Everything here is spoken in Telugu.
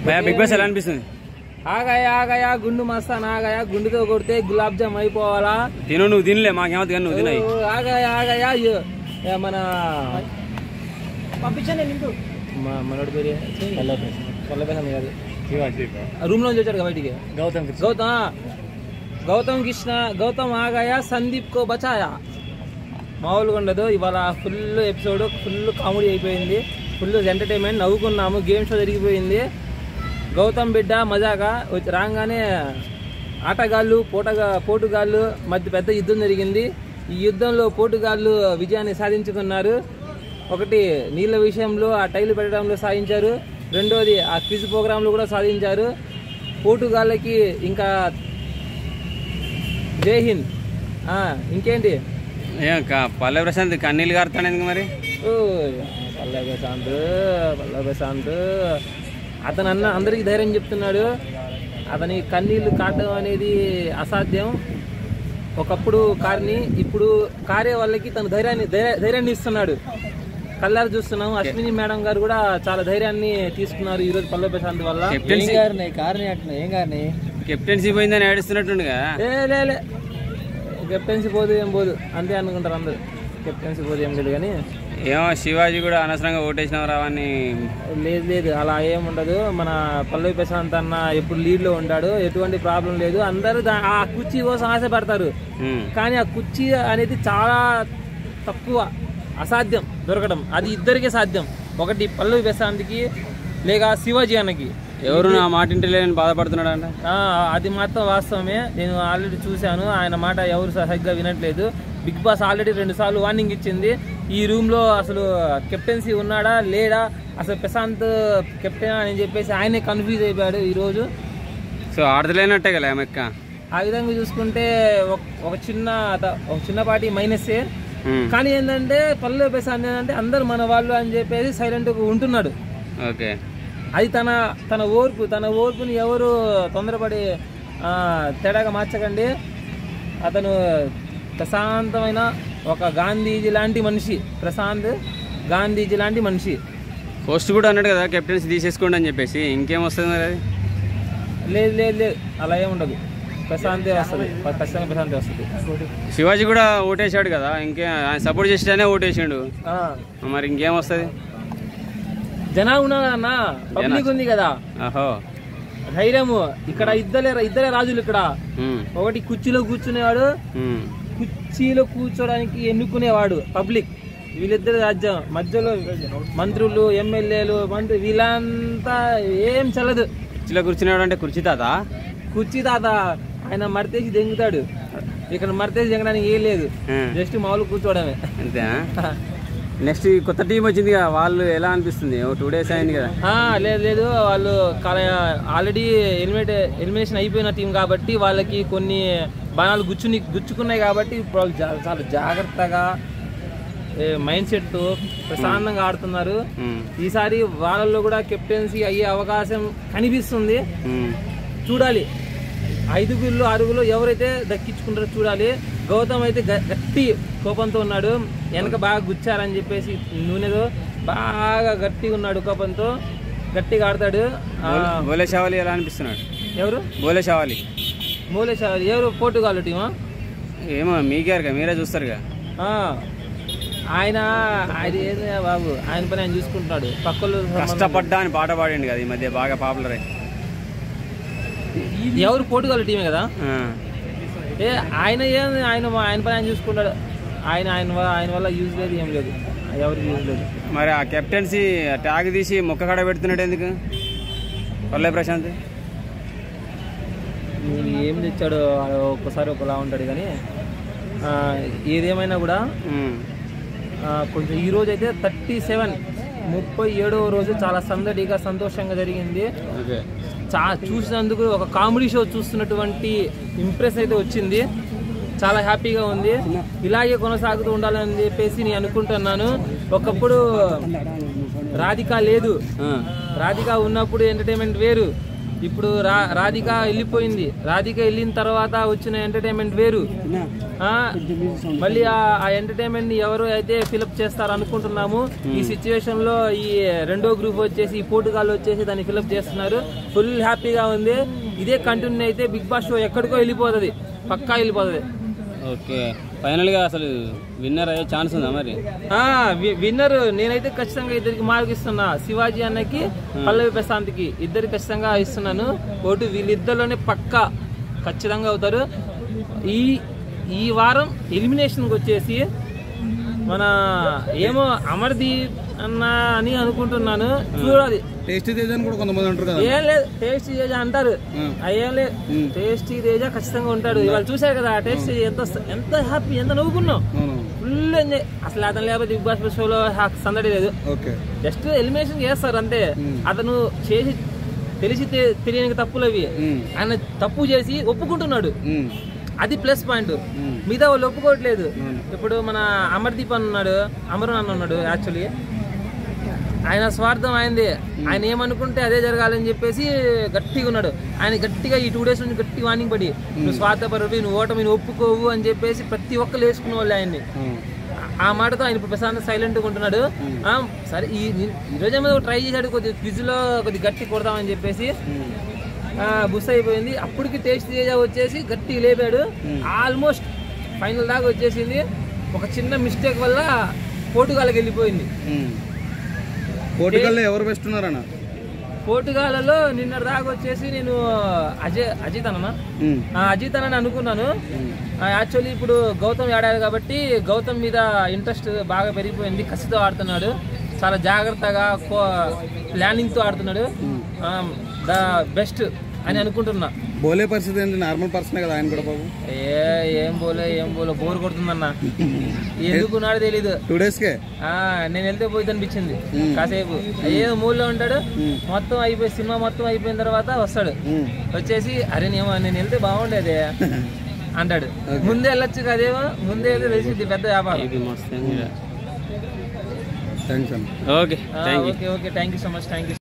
భయ బిగ్ బాస్ ఎలా అనిపిస్తుంది ఆగాయా ఆగాయా గుండు మస్తాన్ ఆగాయా గుండుతో కొడితే గులాబ్ జామ్ అయిపోవాలా తిను నువ్వు తినలే మాకేమవుతుంది కానీ నువ్వు తినాయి ఓ, ఆగాయా ఆగాయా అయ్యో. ఏ, మన మా మనోడి పేరు పల్లెపేసం కాదు రూమ్ లోంచి వచ్చాడు కదా బయటికి గౌతమ్ గౌతమ్ గౌతమ్ కృష్ణ గౌతమ్ ఆగాయా సందీప్ కో బచాయా మామూలుగా ఉండదు ఇవాళ ఫుల్ ఎపిసోడ్ ఫుల్ కామెడీ అయిపోయింది ఫుల్ ఎంటర్టైన్మెంట్ నవ్వుకున్నాము గేమ్ షో జరిగిపోయింది గౌతమ్ బిడ్డ మజాగా వచ్చి రాగానే ఆటగాళ్ళు పోటగా పోటుగాళ్ళు మధ్య పెద్ద యుద్ధం జరిగింది ఈ యుద్ధంలో పోటుగాళ్ళు విజయాన్ని సాధించుకున్నారు ఒకటి నీళ్ళ విషయంలో ఆ టైలు పెట్టడంలో సాధించారు రెండోది ఆ క్విజ్ ప్రోగ్రాంలో కూడా సాధించారు పోటుగాళ్ళకి ఇంకా జై హింద్ ఆ, ఇంకేంటి ఏం కా- పల్లె ప్రశాంత్ కన్నీళ్ళు కారుతాడు ఎందుకు మరి ఓ పల్లె ప్రశాంత్ పల్లె ప్రశాంత్ అతను అన్న అందరికి ధైర్యం చెప్తున్నాడు అతని కన్నీళ్లు కాటం అనేది అసాధ్యం ఒకప్పుడు కారిని ఇప్పుడు కారే వాళ్ళకి తన ధైర్యాన్ని ధైర్య- ధైర్యాన్ని ఇస్తున్నాడు కళ్ళారు చూస్తున్నాం అశ్విని మేడం గారు కూడా చాలా ధైర్యాన్ని తీసుకున్నారు ఈ రోజు పల్లె ప్రశాంత్ వల్ల కెప్టెన్సీ కారణి అట్లా ఏం కారణి కెప్టెన్సీ పోయిందని ఏడుస్తున్నట్టుండగా ఏ లే లే కెప్టెన్సీ పోదు ఏం పోదు అంతే అనుకుంటారు అందరు కెప్టెన్సీ పోదు ఏం లేదు కానీ ఏమో శివాజీ కూడా అనవసరంగా ఓటేసినవు రావని లేదు లేదు అలా ఏం ఉండదు మన పల్లవి ప్రశాంత్ అన్న ఎప్పుడు లీడ్ లో ఉంటాడు ఎటువంటి ప్రాబ్లం లేదు అందరూ దా- ఆ కుర్చీ కోసం ఆశపడతారు ఉమ్. కానీ ఆ కుర్చీ అనేది చాలా తక్కువ అసాధ్యం దొరకడం అది ఇద్దరికే సాధ్యం ఒకటి పల్లవి ప్రశాంత్కి లేక శివాజీ అన్నకి ఎవరు నా మాట ఇంటలేని బాధపడుతున్నాడు అంట ఆ, అది మాత్రం వాస్తవమే నేను ఆల్రెడీ చూశాను ఆయన మాట ఎవరు సరిగ్గా వినట్లేదు బిగ్ బాస్ ఆల్రెడీ రెండు సార్లు వార్నింగ్ ఇచ్చింది ఈ రూమ్ లో అసలు కెప్టెన్సీ ఉన్నాడా లేడా అసలు ప్రశాంత్ కెప్టెన్ అని చెప్పేసి ఆయనే కన్ఫ్యూజ్ అయిపోయాడు ఈ రోజు సో ఆడతలేనట్టే కదా మెక్క ఆ విధంగా చూసుకుంటే ఒక- ఒక చిన్న త- ఒక చిన్నపాటి మైనసే ఉమ్. కానీ ఏంటంటే పల్లె ప్రశాంత్ ఏంటంటే అందరు మన వాళ్ళు అని చెప్పేసి సైలెంట్గా ఉంటున్నాడు ఓకే అది తన తన ఓర్పు తన ఓర్పుని ఎవరు తొందరపడి ఆ, తేడాగా మార్చకండి అతను ప్రశాంతమైన ఒక గాంధీజీ లాంటి మనిషి ప్రశాంత్ గాంధీజీ లాంటి మనిషి పోస్ట్ కూడా అన్నాడు కదా కెప్టెన్సీ తీసేసుకోండి అని చెప్పేసి ఇంకేం వస్తుంది మరి అది లేదు లేదు లేదు అలా ఏం ఉండదు ప్రశాంతే వస్తుంది ఖచ్చితంగా ప్రశాంతే వస్తుంది శివాజీ కూడా ఓటేశాడు కదా ఇంకే ఆయన సపోర్ట్ చేసేటనే ఓటేసిండు ఆ, మరి ఇంకేం వస్తుంది జనాలు ఉన్నారు అన్న పబ్లిక్ ఉంది కదా ఆహో ధైర్యము ఇక్కడ ఇద్దరే ఇద్దరే రాజులు ఇక్కడ ఉమ్. ఒకటి కుర్చీలో కూర్చునేవాడు ఉమ్. కుర్చీలో కూర్చోడానికి ఎన్నుకునేవాడు పబ్లిక్ వీళ్ళిద్దరు రాజ్యం మధ్యలో మంత్రులు ఎమ్మెల్యేలు మంత్రి వీళ్ళంతా ఏం చల్లదు కుర్చీలో కూర్చున్నాడు అంటే కుర్చీ తాత కుర్చీ తాత ఆయన మర్తేసి దెంగుతాడు ఇక్కడ మర్తేసి దెంగడానికి ఏం లేదు ఉమ్. జస్ట్ మామూలు కూర్చోవడమే అంతేనా నెక్స్ట్ ఈ కొత్త టీం వచ్చింది కదా వాళ్ళు ఎలా అనిపిస్తుంది ఓ టూ డేస్ అయింది కదా ఆ, లేదు లేదు వాళ్ళు ఆల్రెడీ ఎలిమినేట్ ఎలిమినేషన్ అయిపోయిన టీం కాబట్టి వాళ్ళకి కొన్ని బాణాలు గుచ్చుని గుచ్చుకున్నాయి కాబట్టి ఇప్పుడు వాళ్ళు జా- చాలా జాగ్రత్తగా మైండ్ సెట్ ప్రశాంతంగా ఆడుతున్నారు ఉమ్. ఈసారి వాళ్ళల్లో కూడా కెప్టెన్సీ అయ్యే అవకాశం కనిపిస్తుంది ఉమ్. చూడాలి ఐదుగురిలో ఆరుగురిలో ఎవరైతే దక్కించుకుంటారో చూడాలి గౌతమ్ అయితే గ- గట్టి కోపంతో ఉన్నాడు వెనక బాగా గుచ్చారని చెప్పేసి నూనెతో బాగా గట్టిగా ఉన్నాడు కోపంతో గట్టిగా ఆడతాడు ఆ, బోలే షావాలి ఎలా అనిపిస్తున్నాడు ఎవరు బోలే షావాలి మూలేశ ఎవరు పోర్టుగాల్ టీమా ఏమో మీకేరుగా మీరే చూస్తారుగా ఆ, ఆయన ఆయన ఏదో బాబు ఆయన పని ఆయన చూసుకుంటున్నాడు పక్కలు కష్టపడ్డా అని పాట పాడిండు కదా ఈ మధ్య బాగా పాపులర్ అయ్యి ఎవరు పోర్టుగాల్ టీమే కదా ఆ. ఏ ఆయన ఏం ఆయన ఆయన పని ఆయన చూసుకుంటాడు ఆయన ఆయన వ- ఆయన వల్ల యూజ్ లేదు ఏం లేదు ఎవరికి యూజ్ లేదు మరి ఆ కెప్టెన్సీ ట్యాగ్ తీసి మొక్క కడ పెడుతున్నాడు ఎందుకు పల్లె ప్రశాంత్ ఈ ఏం తెచ్చాడు వాడు ఒక్కసారి ఒకలా ఉంటాడు కానీ ఆ, ఏదేమైనా కూడా ఉమ్. ఆ, కొంచెం ఈ రోజు అయితే థర్టీ సెవెన్ ముప్పై ఏడవ రోజు చాలా సందడిగా సంతోషంగా జరిగింది ఓకే చా చూసినందుకు ఒక కామెడీ షో చూస్తున్నటువంటి ఇంప్రెస్ అయితే వచ్చింది చాలా హ్యాపీగా ఉంది ఇలాగే కొనసాగుతూ ఉండాలని చెప్పేసి నేను అనుకుంటున్నాను ఒకప్పుడు రాధిక లేదు ఆ. రాధిక ఉన్నప్పుడు ఎంటర్టైన్మెంట్ వేరు ఇప్పుడు రా రాధిక వెళ్ళిపోయింది రాధిక వెళ్ళిన తర్వాత వచ్చిన ఎంటర్టైన్మెంట్ వేరు ఆ, మళ్ళీ ఆ- ఆ ఎంటర్టైన్మెంట్ ని ఎవరు అయితే ఫిలప్ చేస్తారు అనుకుంటున్నాము ఈ సిచ్యువేషన్ లో ఈ రెండో గ్రూప్ వచ్చేసి ఈ పోర్టుగాల్ వచ్చేసి దాన్ని ఫిలప్ చేస్తున్నారు ఫుల్ హ్యాపీగా ఉంది ఇదే కంటిన్యూ అయితే బిగ్ బాస్ షో ఎక్కడికో వెళ్ళిపోతుంది పక్కా వెళ్ళిపోతుంది ఓకే ఫైనల్గా అసలు విన్నర్ అయ్యే ఛాన్స్ ఉందా మరి ఆ వి- విన్నర్ నేనైతే ఖచ్చితంగా ఇద్దరికి మార్క్ ఇస్తున్నా శివాజీ అన్నకి పల్లవి ప్రశాంత్కి ఇద్దరు ఖచ్చితంగా ఇస్తున్నాను ఓటు వీళ్ళిద్దరిలోనే పక్కా ఖచ్చితంగా అవుతారు ఈ ఈ వారం ఎలిమినేషన్కి వచ్చేసి మన ఏమో అమర్దీప్ అన్న అని అనుకుంటున్నాను చూడాలి టేస్ట్ తేజాని కూడా కొంతమంది అంటారు కదా ఏం లేదు టేస్ట్ తేజ అంటారు అయ్యేం లేదు టేస్ట్ తేజ ఖచ్చితంగా ఉంటాడు ఇవాళ చూసారు కదా టేస్ట్ ఎంత ఎంత హ్యాపీ ఎంత నవ్వుకున్నాం అవును ఫుల్ ఎంజాయ్ అసలు అతను లేకపోతే బిగ్ బాస్ షోలో హా- సందడి లేదు ఓకే జస్ట్ ఎలిమినేషన్ చేస్తారు అంతే అతను చేసి తెలిసి తె- తెలియని తప్పులు అవి మ్మ్. ఆయన తప్పు చేసి ఒప్పుకుంటున్నాడు మ్మ్. అది ప్లస్ పాయింట్ మ్మ్. మిగతా వాళ్ళు ఒప్పుకోవట్లేదు ఇప్పుడు మన అమర్దీప్ అని ఉన్నాడు అమరున్ అన్న ఉన్నాడు యాక్చువల్లీ ఆయన స్వార్థం ఆయనది ఆయన ఏమనుకుంటే అదే జరగాలని చెప్పేసి గట్టిగా ఉన్నాడు ఆయన గట్టిగా ఈ టూ డేస్ నుంచి గట్టి వార్నింగ్ పడి నువ్వు స్వార్థపరువి నువ్వు ఓటమిని ఒప్పుకోవు అని చెప్పేసి ప్రతి ఒక్కరు వేసుకున్న వాళ్ళు ఆయన్ని అవును. ఆ మాటతో ఆయన ఇప్పుడు ప్రశాంత్ సైలెంట్ గా ఉంటున్నాడు ఆ, సరే ఈ ఈ రోజు ఏమో ట్రై చేశాడు కొద్ది క్విజ్ లో కొద్ది గట్టి కొడదామని చెప్పేసి ఆ, బుస్ అయిపోయింది అప్పటికి టేస్ట్ తేజ వచ్చేసి గట్టి లేపాడు ఆల్మోస్ట్ ఫైనల్ దాకా వచ్చేసింది ఒక చిన్న మిస్టేక్ వల్ల పోర్టుగాల్కి వెళ్ళిపోయింది మ్మ్. పోర్టుగల్లో ఎవరు బెస్ట్ ఉన్నారన్న పోర్టుగాలలో నిన్న దాకా వచ్చేసి నేను అజయ్ అజిత్ అన్న మ్మ్. అజిత్ అని అనుకున్నాను యాక్చువల్లీ ఇప్పుడు గౌతమ్ ఆడాడు కాబట్టి గౌతమ్ మీద ఇంట్రెస్ట్ బాగా పెరిగిపోయింది కసితో ఆడుతున్నాడు చాలా జాగ్రత్తగా ప్లానింగ్తో ఆడుతున్నాడు ద బెస్ట్ అని అనుకుంటున్నా బోలే పరిస్థితి ఏంటి నార్మల్ పర్సనే కదా ఆయన కూడా బాబు ఏ ఏం బోలే ఏం బోలే బోర్ కొడుతుందన్న ఎందుకు నాడు తెలీదు టూ డేస్కే ఆ, నేను వెళ్తే పోయి అనిపించింది కాసేపు ఏదో మూడ్లో ఉంటాడు మొత్తం అయిపోయి సినిమా మొత్తం అయిపోయిన తర్వాత వస్తాడు మ్మ్. వచ్చేసి అరే నేమో నేను వెళ్తే బాగుండేదే అంటాడు ముందే వెళ్ళొచ్చు కదేమో ముందే వెళ్తే తెలిసింది పెద్ద వ్యాపారం ఇది మస్తు థ్యాంక్స్ అన్న okay thank you okay okay thank you so much thank you